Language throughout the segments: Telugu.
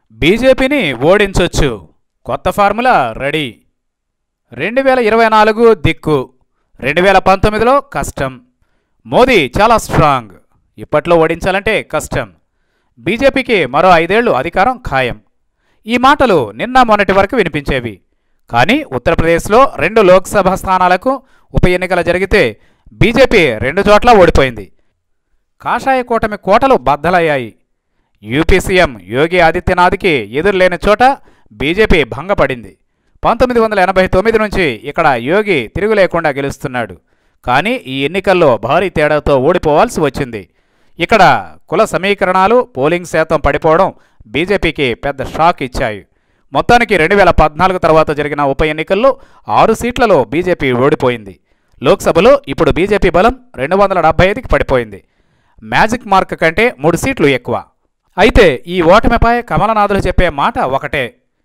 బీజేపీని ఓడించొచ్చు కొత్త ఫార్ములా రెడీ రెండు వేల ఇరవై నాలుగు దిక్కు రెండు వేల పంతొమ్మిదిలో కష్టం మోదీ చాలా స్ట్రాంగ్ ఇప్పట్లో ఓడించాలంటే కష్టం బీజేపీకి మరో ఐదేళ్లు అధికారం ఖాయం ఈ మాటలు నిన్న మొన్నటి వరకు వినిపించేవి కానీ ఉత్తరప్రదేశ్లో రెండు లోక్సభ స్థానాలకు ఉప ఎన్నికలు జరిగితే బీజేపీ రెండు చోట్ల ఓడిపోయింది కాషాయ కూటమి కోటలు బద్దలయ్యాయి యూపీ సీఎం యోగి ఆదిత్యనాథ్కి ఎదురులేని చోట బీజేపీ భంగపడింది పంతొమ్మిది వందల ఎనభై తొమ్మిది నుంచి ఇక్కడ యోగి తిరుగు లేకుండా గెలుస్తున్నాడు కానీ ఈ ఎన్నికల్లో భారీ తేడాతో ఓడిపోవాల్సి వచ్చింది ఇక్కడ కుల సమీకరణాలు పోలింగ్ శాతం పడిపోవడం బీజేపీకి పెద్ద షాక్ ఇచ్చాయి మొత్తానికి రెండు వేల పద్నాలుగు తర్వాత జరిగిన ఉప ఎన్నికల్లో ఆరు సీట్లలో బీజేపీ ఓడిపోయింది లోక్సభలో ఇప్పుడు బీజేపీ బలం రెండు వందల డెబ్బై ఐదుకి పడిపోయింది మ్యాజిక్ మార్క్ కంటే మూడు సీట్లు ఎక్కువ అయితే ఈ ఓటమిపై కమలనాథులు చెప్పే మాట ఒకటే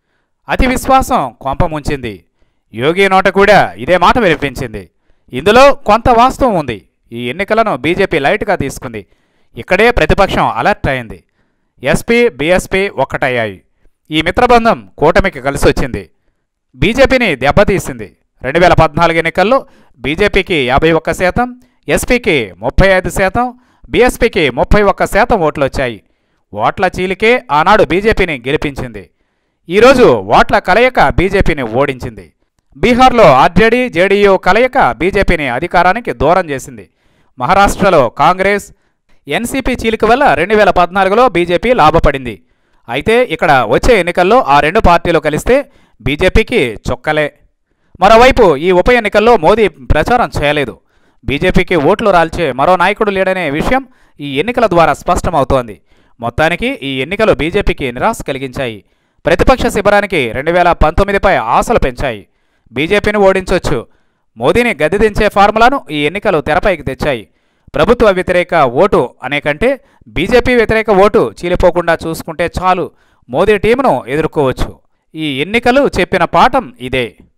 అతి విశ్వాసం కొంప ముంచింది యోగి నోట కూడా ఇదే మాట వినిపించింది ఇందులో కొంత వాస్తవం ఉంది ఈ ఎన్నికలను బీజేపీ లైట్గా తీసుకుంది ఇక్కడే ప్రతిపక్షం అలర్ట్ అయింది ఎస్పీ బీఎస్పీ ఒక్కటయ్యాయి ఈ మిత్రబంధం కూటమికి కలిసి వచ్చింది బీజేపీని దెబ్బతీసింది రెండు వేల పద్నాలుగు ఎన్నికల్లో బీజేపీకి యాభై ఒక్క శాతం ఎస్పీకి ముప్పై ఐదు శాతం బీఎస్పీకి ముప్పై ఒక్క శాతం ఓట్లు వచ్చాయి ఓట్ల చీలికే ఆనాడు బీజేపీని గెలిపించింది ఈరోజు ఓట్ల కలయిక బీజేపీని ఓడించింది బీహార్లో ఆర్జేడీ జేడీయూ కలయిక బీజేపీని అధికారానికి దూరం చేసింది మహారాష్ట్రలో కాంగ్రెస్ ఎన్సీపీ చీలిక వల్ల రెండు వేల పద్నాలుగులో బీజేపీ లాభపడింది అయితే ఇక్కడ వచ్చే ఎన్నికల్లో ఆ రెండు పార్టీలు కలిస్తే బీజేపీకి చొక్కలే మరోవైపు ఈ ఉప ఎన్నికల్లో మోదీ ప్రచారం చేయలేదు బీజేపీకి ఓట్లు రాల్చే మరో నాయకుడు లేడనే విషయం ఈ ఎన్నికల ద్వారా స్పష్టమవుతోంది మొత్తానికి ఈ ఎన్నికలు బీజేపీకి నిరాశ కలిగించాయి ప్రతిపక్ష శిబిరానికి రెండు వేల పంతొమ్మిదిపై ఆశలు పెంచాయి బీజేపీని ఓడించొచ్చు మోదీని గద్దెదించే ఫార్ములాను ఈ ఎన్నికలు తెరపైకి తెచ్చాయి ప్రభుత్వ వ్యతిరేక ఓటు అనే కంటే బీజేపీ వ్యతిరేక ఓటు చీలిపోకుండా చూసుకుంటే చాలు మోదీ టీమును ఎదుర్కోవచ్చు ఈ ఎన్నికలు చెప్పిన పాఠం ఇదే